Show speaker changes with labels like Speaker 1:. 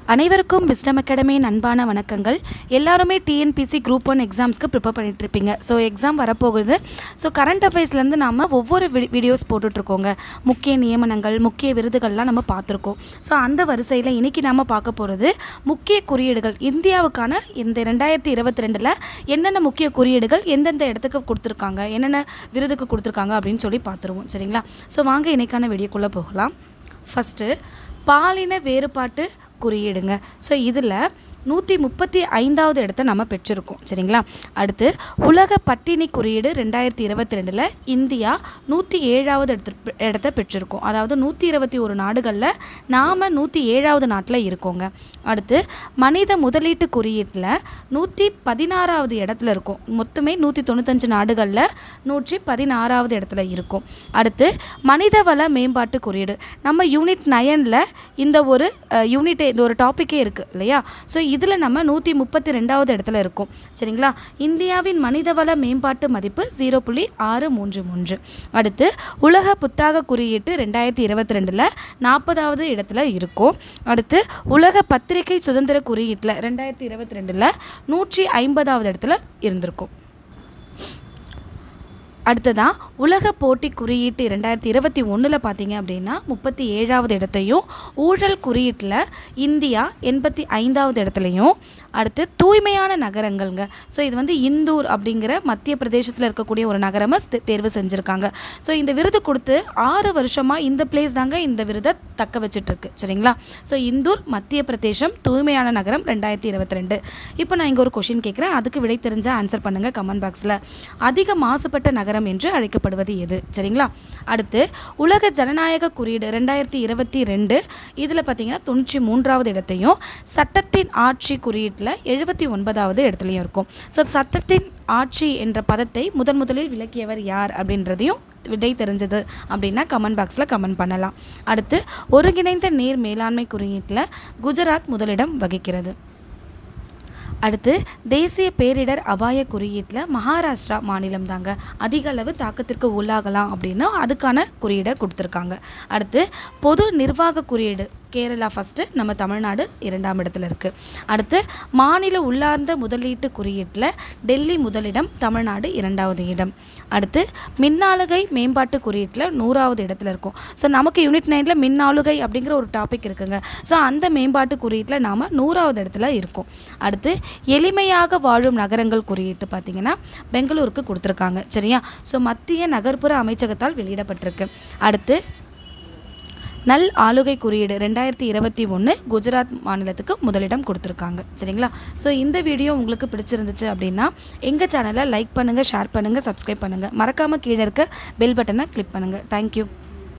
Speaker 1: அனைவருக்கும் விஸ்டம் அகாடமியின் அன்பான வணக்கங்கள் எல்லாருமே டிஎன்பிசி குரூப் ஒன் எக்ஸாம்ஸ்க்கு ப்ரிப்பேர் பண்ணிட்டு இருப்பீங்க ஸோ எக்ஸாம் வரப்போகுது ஸோ கரண்ட் அஃபேர்ஸ்லேருந்து நாம் ஒவ்வொரு வி வீடியோஸ் போட்டுட்ருக்கோங்க முக்கிய நியமனங்கள் முக்கிய விருதுகள்லாம் நம்ம பார்த்துருக்கோம் ஸோ அந்த வரிசையில் இன்றைக்கி நாம் பார்க்க போகிறது முக்கிய குறியீடுகள் இந்தியாவுக்கான இந்த ரெண்டாயிரத்தி இருபத்தி ரெண்டில் என்னென்ன முக்கிய குறியீடுகள் எந்தெந்த இடத்துக்கு கொடுத்துருக்காங்க என்னென்ன விருதுக்கு கொடுத்துருக்காங்க அப்படின்னு சொல்லி பார்த்துருவோம் சரிங்களா ஸோ வாங்க இன்னைக்கான வீடியோக்குள்ளே போகலாம் ஃபஸ்ட்டு பாலின வேறுபாட்டு குறியீடுங்க ஸோ இதில் நூற்றி முப்பத்தி ஐந்தாவது இடத்த நம்ம பெற்றிருக்கோம் சரிங்களா அடுத்து உலக பட்டினி குறியீடு ரெண்டாயிரத்தி இருபத்தி ரெண்டில் இந்தியா நூற்றி ஏழாவது இடத்து இடத்த பெற்றிருக்கோம் அதாவது நூற்றி இருபத்தி ஒரு நாடுகளில் நாம் நூற்றி ஏழாவது நாட்டில் இருக்கோங்க அடுத்து மனித முதலீட்டு குறியீட்டில் நூற்றி பதினாறாவது இடத்துல இருக்கும் மொத்தமே நூற்றி தொண்ணூத்தஞ்சு நாடுகளில் நூற்றி பதினாறாவது இடத்துல இருக்கும் அடுத்து மனிதவள மேம்பாட்டு குறியீடு நம்ம யூனிட் நயனில் இந்த ஒரு யூனிட்டே இந்த ஒரு டாப்பிக்கே இருக்குது இல்லையா ஸோ இதில் நம்ம நூற்றி முப்பத்தி ரெண்டாவது இடத்துல இருக்கோம் சரிங்களா இந்தியாவின் மனிதவள மேம்பாட்டு மதிப்பு ஜீரோ புள்ளி ஆறு மூன்று மூன்று அடுத்து உலக புத்தாக்க குறியீட்டு ரெண்டாயிரத்தி இருபத்தி ரெண்டில் நாற்பதாவது இடத்துல இருக்கும் அடுத்து உலக பத்திரிகை சுதந்திர குறியீட்டில் ரெண்டாயிரத்தி இருபத்தி ரெண்டில் நூற்றி ஐம்பதாவது இடத்துல இருந்திருக்கும் அடுத்ததான் உலக போட்டி குறியீட்டு ரெண்டாயிரத்தி இருபத்தி ஒன்றில் பார்த்தீங்க அப்படின்னா முப்பத்தி ஏழாவது இடத்தையும் ஊழல் குறியீட்டில் இந்தியா எண்பத்தி ஐந்தாவது இடத்துலையும் அடுத்து தூய்மையான நகரங்கள்ங்க ஸோ இது வந்து இந்தூர் அப்படிங்கிற மத்திய பிரதேசத்தில் இருக்கக்கூடிய ஒரு நகரமாக தே- தேர்வு செஞ்சுருக்காங்க ஸோ இந்த விருது கொடுத்து ஆறு வருஷமாக இந்த பிளேஸ் தாங்க இந்த விருதை தக்க வச்சிட்ருக்கு சரிங்களா ஸோ இந்தூர் மத்திய பிரதேசம் தூய்மையான நகரம் ரெண்டாயிரத்தி இருபத்தி ரெண்டு இப்போ நான் இங்கே ஒரு கொஷின் கேட்குறேன் அதுக்கு விடை தெரிஞ்ச ஆன்சர் பண்ணுங்கள் கமெண்ட் பாக்ஸில் அதிக மாசுபட்ட நகரம் என்று அழைக்கப்படுவது எது சரிங்களா அடுத்து உலக ஜனநாயக குறியீடு ரெண்டாயிரத்தி இருபத்தி ரெண்டு இதில் பார்த்தீங்கன்னா தொண்ணூற்றி மூன்றாவது இடத்தையும் சட்டத்தின் ஆட்சி குறியீட்டில் எழுபத்தி ஒன்பதாவது இடத்துலையும் இருக்கும் ஸோ சட்டத்தின் ஆட்சி என்ற பதத்தை முதன் முதலில் விளக்கியவர் யார் அப்படின்றதையும் விடை தெரிஞ்சது அப்படின்னா கமெண்ட் பாக்ஸில் கமெண்ட் பண்ணலாம் அடுத்து ஒருங்கிணைந்த நீர் மேலாண்மை குறியீட்டில் குஜராத் முதலிடம் வகிக்கிறது அடுத்து தேசிய பேரிடர் அபாய குறியீட்டில் மகாராஷ்டிரா மாநிலம் தாங்க அதிக அளவு தாக்கத்திற்கு உள்ளாகலாம் அப்படின்னு அதுக்கான குறியீடை கொடுத்துருக்காங்க அடுத்து பொது நிர்வாக குறியீடு கேரளா ஃபஸ்ட்டு நம்ம தமிழ்நாடு இரண்டாம் இடத்துல இருக்குது அடுத்து மாநில உள்ளார்ந்த முதலீட்டு குறியீட்டில் டெல்லி முதலிடம் தமிழ்நாடு இரண்டாவது இடம் அடுத்து மின்னாளுகை மேம்பாட்டு குறியீட்டில் நூறாவது இடத்துல இருக்கும் ஸோ நமக்கு யூனிட் நைனில் மின்னாளுகை அப்படிங்கிற ஒரு டாபிக் இருக்குங்க ஸோ அந்த மேம்பாட்டு குறியீட்டில் நாம் நூறாவது இடத்துல இருக்கோம் அடுத்து எளிமையாக வாழும் நகரங்கள் குறியீட்டு பார்த்தீங்கன்னா பெங்களூருக்கு கொடுத்துருக்காங்க சரியா ஸோ மத்திய நகர்ப்புற அமைச்சகத்தால் வெளியிடப்பட்டிருக்கு அடுத்து நல் ஆளுகை குறியீடு ரெண்டாயிரத்தி இருபத்தி ஒன்று குஜராத் மாநிலத்துக்கு முதலிடம் கொடுத்துருக்காங்க சரிங்களா ஸோ இந்த வீடியோ உங்களுக்கு பிடிச்சிருந்துச்சு அப்படின்னா எங்கள் சேனலை லைக் பண்ணுங்கள் ஷேர் பண்ணுங்கள் சப்ஸ்கிரைப் பண்ணுங்கள் மறக்காமல் கீழே இருக்க பெல் பட்டனை கிளிக் பண்ணுங்கள் தேங்க்யூ